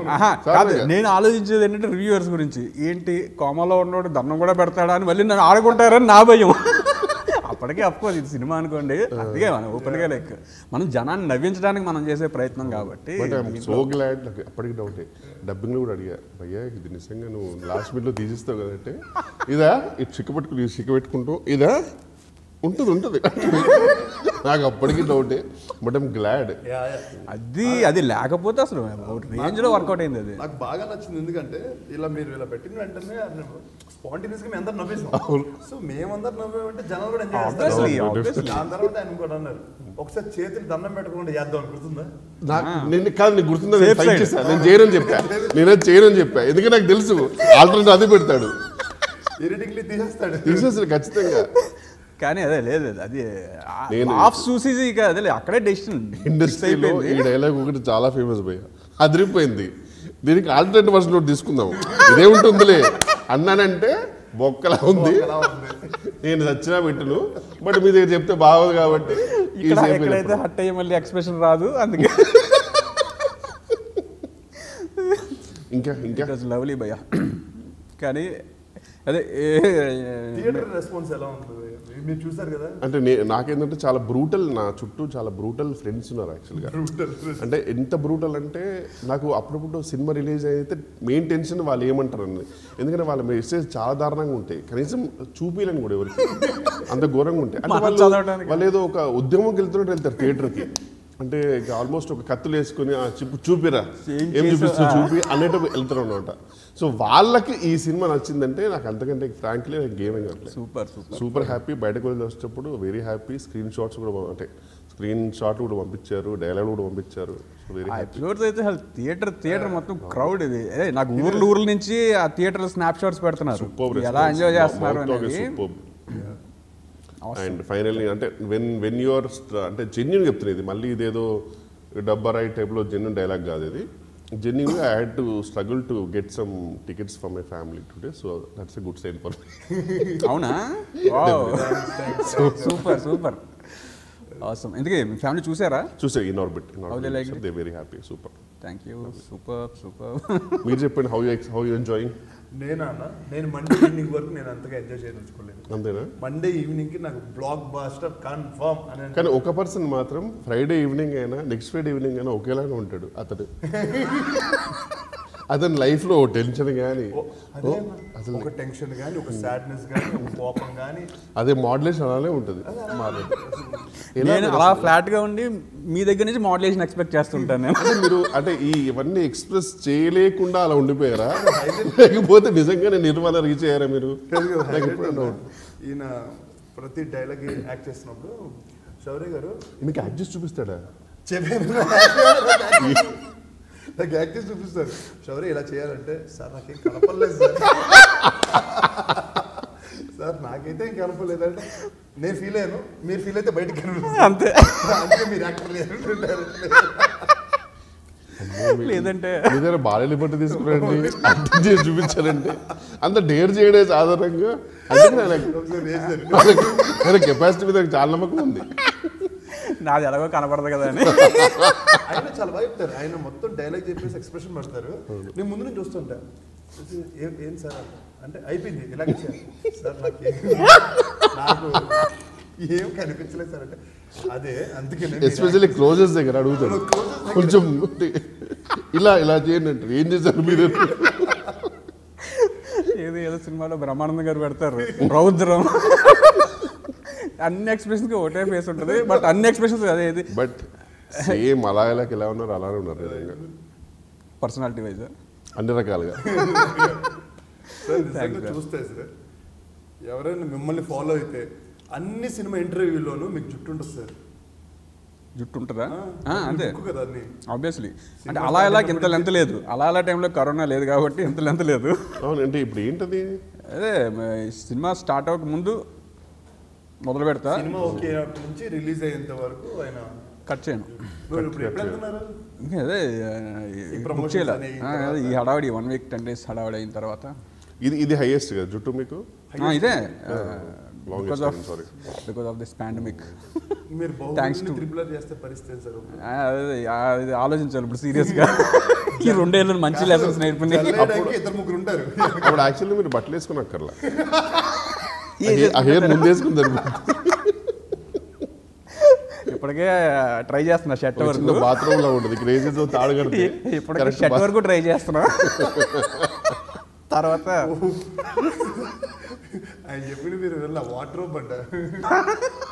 ఆహా, చాలా కాదు ఇక. నేను ఆలోచించేది ఏంటంటే రివ్యూవర్స్ గురించి ఏంటి కోమలో ఉన్నోడు దండం కూడా పెడతాడా అని మళ్ళీ నన్ను ఆడుకుంటారని నా భయం అప్పటికే అఫ్కోర్స్ ఇది సినిమా అనుకోండి అందుకే మనం ఓపెన్గా లైక్ మనం జనాన్ని నవ్వించడానికి మనం చేసే ప్రయత్నం కాబట్టి బట్ ఐఎమ్ సో గ్లాడ్ నాకు అప్పటికి డౌటే డబ్బింగ్లో కూడా అడిగా భయ్యా ఇది నిజంగా నువ్వు లాస్ట్ మినిట్లో తీసిస్తావు కదంటే ఇదా ఇటు చిక్క పెట్టుకుని చిక్క పెట్టుకుంటూ ఇదా ఉంటుంది ఉంటుంది నాకు అప్పటికి డౌటే but I'm glad yeah, yeah. అది అది లేకపోతే అసలు రేంజ్లో వర్కౌట్ అయింది అది నాకు బాగా నచ్చింది ఎందుకంటే ఇలా మీరు ఇలా పెట్టిన వెంటనే స్పాంటినియస్ గా మేము అందరు నవ్వేసాం సో మేమందరం నవ్వామంటే జనాలు కూడా ఎంజాయ్ Obviously, చేస్తారు obviously. దాని తర్వాత ఆయన కూడా అన్నారు ఒకసారి చేతులు దండం పెట్టకుండా చేద్దాం అని గుర్తుందా నాకు నేను కాదు నీకు గుర్తుందా నేను Safe ఫైట్ side. చేశాను నేను చేయనని చెప్పా నేనే చేయనని చెప్పా ఎందుకంటే నాకు తెలుసు ఆల్టర్నేట్ అది పెడతాడు ఎడిటింగ్లీ తీసేస్తాడు తీసేసాడు ఖచ్చితంగా కానీ అదే లేదు అది నేను- ఆఫ్ చూసి ఇక అదే అక్కడే డెసిషన్ ఇండస్ట్రీలో ఈ డైలాగ్ ఒకటి చాలా ఫేమస్ భయ్య అదిరిపోయింది దీనికి ఆల్టర్నేట్ వర్షన్ ఒకటి తీసుకుందాం ఇదేముంటుందిలే అన్నానంటే బొక్కలా ఉంది ఎలా ఉంది నేను చచ్చినా పెట్టును బట్ మీ దగ్గర చెప్తే బాగోదు కాబట్టి ఈ ఇక్కడ సేపు ఎక్కడైతే వెళ్ళిపోతాం. హట్ అయ్యే మళ్ళీ ఎక్స్ప్రెషన్ రాదు అందుకే ఇంకా ఇంకా లవ్లీ భయ కానీ అదే థియేటర్ రెస్పాన్స్ ఎలా ఉంది మీరు చూసారు కదా అంటే నే నాకేంటంటే చాలా బ్రూటల్ నా చుట్టూ చాలా బ్రూటల్ ఫ్రెండ్స్ ఉన్నారు యాక్చువల్గా అంటే ఎంత బ్రూటల్ అంటే నాకు అప్పుడప్పుడు సినిమా రిలీజ్ అయితే మెయిన్ టెన్షన్ వాళ్ళు ఏమంటారని ఎందుకంటే వాళ్ళ మెసేజ్ చాలా దారుణంగా ఉంటాయి కనీసం చూపిలేని కూడా ఎవరికి అంత ఘోరంగా ఉంటాయి అంటే మనం వాళ్ళు చదవడానికి. వాళ్ళు ఏదో ఒక ఉద్యమంకి వెళ్తున్నట్టు వెళ్తారు థియేటర్కి అంటే ఆల్మోస్ట్ ఒక కత్తులు వేసుకొని "ఆ, చెప్పు చూపిరా ఏం ఏం చేసావు? చూపిస్తావు ఆ. చూపి అన్నట్టు వెళ్తారు అనమాట సో వాళ్ళకి ఈ సినిమా నచ్చిందంటే నాకు అంతకంటే ఫ్రాంక్లీ నాకు గేమ్ కావట్లేదు సూపర్ సూపర్ సూపర్ హ్యాపీ బయటకు వెళ్ళి వచ్చేటప్పుడు వెరీ హ్యాపీ స్క్రీన్ షాట్స్ కూడా పం- అంటే స్క్రీన్ షాట్ కూడా పంపించారు డైలాగ్ కూడా పంపించారు so very uh happy episodes అయితే అసలు థియేటర్ థియేటర్ మొత్తం క్రౌడ్ ఇది ఏ, నాకు ఊర్ల ఊర్ల నుంచి ఆ థియేటర్ స్నాప్ షాట్స్ పెడుతున్నారు సూపర్ ఎలా ఎంజాయ్ చేస్తున్నారు అనేది సూపర్ Awesome. అండ్ ఫైనల్లీ అంటే వెన్ వెన్ యువర్ అంటే జెన్యున్ చెప్తున్నా ఇది మళ్ళీ ఇదేదో డబ్బరాయి టైప్లో జెన్యున్ డైలాగ్ కాదు ఇది జెన్యున్గా I had to struggle to get some tickets for my family today so that's a good sign for అవునా సూపర్ సూపర్ అవసరం ఎందుకే మీ ఫ్యామిలీ చూసారా చూసే Inorbit in How they liked orbit they very happy super thank you super super మీరు చెప్పండి how you how you enjoying నేనా అన్న నేను మండే ఈవినింగ్ వరకు నేను అంతగా ఎంజాయ్ చేయదలుచుకోలేదు అంతేనా మండే ఈవినింగ్ కి నాకు బ్లాక్ బాస్టర్ కన్ఫర్మ్ అని అంటే కానీ ఒక పర్సన్ మాత్రం ఫ్రైడే ఈవినింగ్ అయినా నెక్స్ట్ ఫ్రైడే ఈవినింగ్ అయినా ఒకేలాగా ఉంటాడు అతడు అతని లైఫ్లో ఓ టెన్షన్ కానీ ఓ, అదే అన్న. ఒక టెన్షన్ కానీ ఒక సాడ్నెస్ కానీ ఒక కోపం కానీ అదే మోడలేషన్ అలానే ఉంటుంది మారదు. ఎలా నేను అలా ఫ్లాట్ గా ఉండి మీ దగ్గర నుంచి మోడలేషన్ ఎక్స్పెక్ట్ చేస్తుంటాను నేను అంటే మీరు అంటే ఈ ఇవన్నీ ఎక్స్ప్రెస్ చేయలేకుండా అలా ఉండిపోయారా లేకపోతే నిజంగానే నిర్మాణ రీచ్ అయ్యారా మీరు నాకు ఎప్పుడూ doubt. ఈయన ప్రతి డైలాగ్ యాక్ట్ చేసినప్పుడు శౌర్య గారు మీకు యాక్ట్ చేసి చూపిస్తాడా చెప్పాను నాకు యాక్ట్ చేసి చూపిస్తారు శౌర్య ఇలా చేయాలంటే సార్ నాకేం కనపడలేదు సార్ సార్ నాకైతే ఏం కనపడలేదంటే నేను ఫీల్ అయ్యాను మీరు ఫీల్ అయితే బయటకు కనిపిస్తుంది అంతే అందుకే మీరు యాక్టర్ లేదంటారు లేదంటే మీ దగ్గర బాలయ్య పట్టు తీసుకురండి యాక్టింగ్ చేసి చూపించారంటే అంత డేర్ చేయడే సాధారణంగా అందుకే నాకు కెపాసిటీ మీద నాకు చాలా నమ్మకం ఉంది నాది ఎలాగో కనపడదు కదా అని ఆయన చాలా బాగా చెప్తారు ఆయన మొత్తం డైలాగ్ చెప్పేసి ఎక్స్ప్రెషన్ పెడతారు నేను ముందు నుంచి చూస్తుంటా చూసి, ఏం ఏం సార్ అంటే అయిపోయింది ఇలాగే సార్ సార్ నాకు ఏం- నాకు ఏం కనిపించలేదు సార్ అంటే అదే అందుకే నేను ఎస్పెషల్లీ క్లోజెస్ దగ్గర అడుగుతాడు కొంచెం ఇలా ఇలా చేయండి అంటారు ఏం చేశారు మీరు ఏదో ఏదో సినిమాలో బ్రహ్మానందం గారు పెడతారు రౌద్రం అన్ని ఎక్స్ప్రెషన్స్ ఒకటే ఫేస్ ఉంటుంది బట్ అన్ని ఎక్స్ప్రెషన్స్ అదే ఇది బట్ సేమ్ అలా ఇలా ఎలా ఉన్నారు అలానే ఉన్నారు నిజంగా పర్సనాలిటీ వైజ్ అన్ని రకాలుగా సార్ నిజంగా చూస్తే సార్ ఎవరైనా మిమ్మల్ని ఫాలో అయితే అన్ని సినిమా ఇంటర్వ్యూలోనూ మీకు జుట్టు ఉంటుంది సార్ జుట్టు ఉంటుందా ఆ, ఆ, అంతే లుక్ కదా అన్ని ఆబ్వియస్లీ అంటే అలా ఇలా ఇంత లెంత్ లేదు అలా అలా టైంలో కరోనా లేదు కాబట్టి ఇంత లెంత్ లేదు అవును అంటే ఇప్పుడు ఏంటది అదే మ- ఈ సినిమా స్టార్ట్ అవ్వక ముందు మొదలు పెడతా సినిమా ఓకే అప్పటి నుంచి రిలీజ్ అయ్యేంత వరకు ఆయన కట్ చేయను మీరు ఇప్పుడు ఎప్పుడు వెళ్తున్నారు ఇంకా అదే ఆ, ఈ ఈ book promotions చేయాల. అనేవి ఆ, అదే ఈ హడావిడి వన్ వీక్ టెన్ డేస్ హడావిడి అయిన తర్వాత ఇది ఇది హైయెస్ట్ కదా జుట్టు మీకు ఆ, ఇదే long because of sorry because of this pandemic మీరు Thanks బాహుబలి to- త్రిపులర్ చేస్తే పరిస్థితి ఏంటి సార్ అది ఆలోచించాలి ఇప్పుడు సీరియస్గా ఈ రెండేళ్ళు మంచి లెసన్స్ నేర్పింది చల్లేయడానికి ఇద్దరు ముగ్గురు ఉంటారు అప్పుడు యాక్చువల్లీ మీరు బట్టలు వేసుకుని అక్కర్లా ఆ హెయిర్ ముందు వేసుకుని సరిపోతుంది ఇప్పటికే ట్రై చేస్తున్నా షర్ట్ ఒక చిన్న వరకు బాత్రూమ్ లో ఉంటుంది క్రేజీతో తాడు కడితే ఇప్పటికే correct షర్ట్ bath- వరకు ట్రై చేస్తున్నా తర్వాత ఆయన చెప్పింది మీరు వెళ్ళా వాటర్ అంట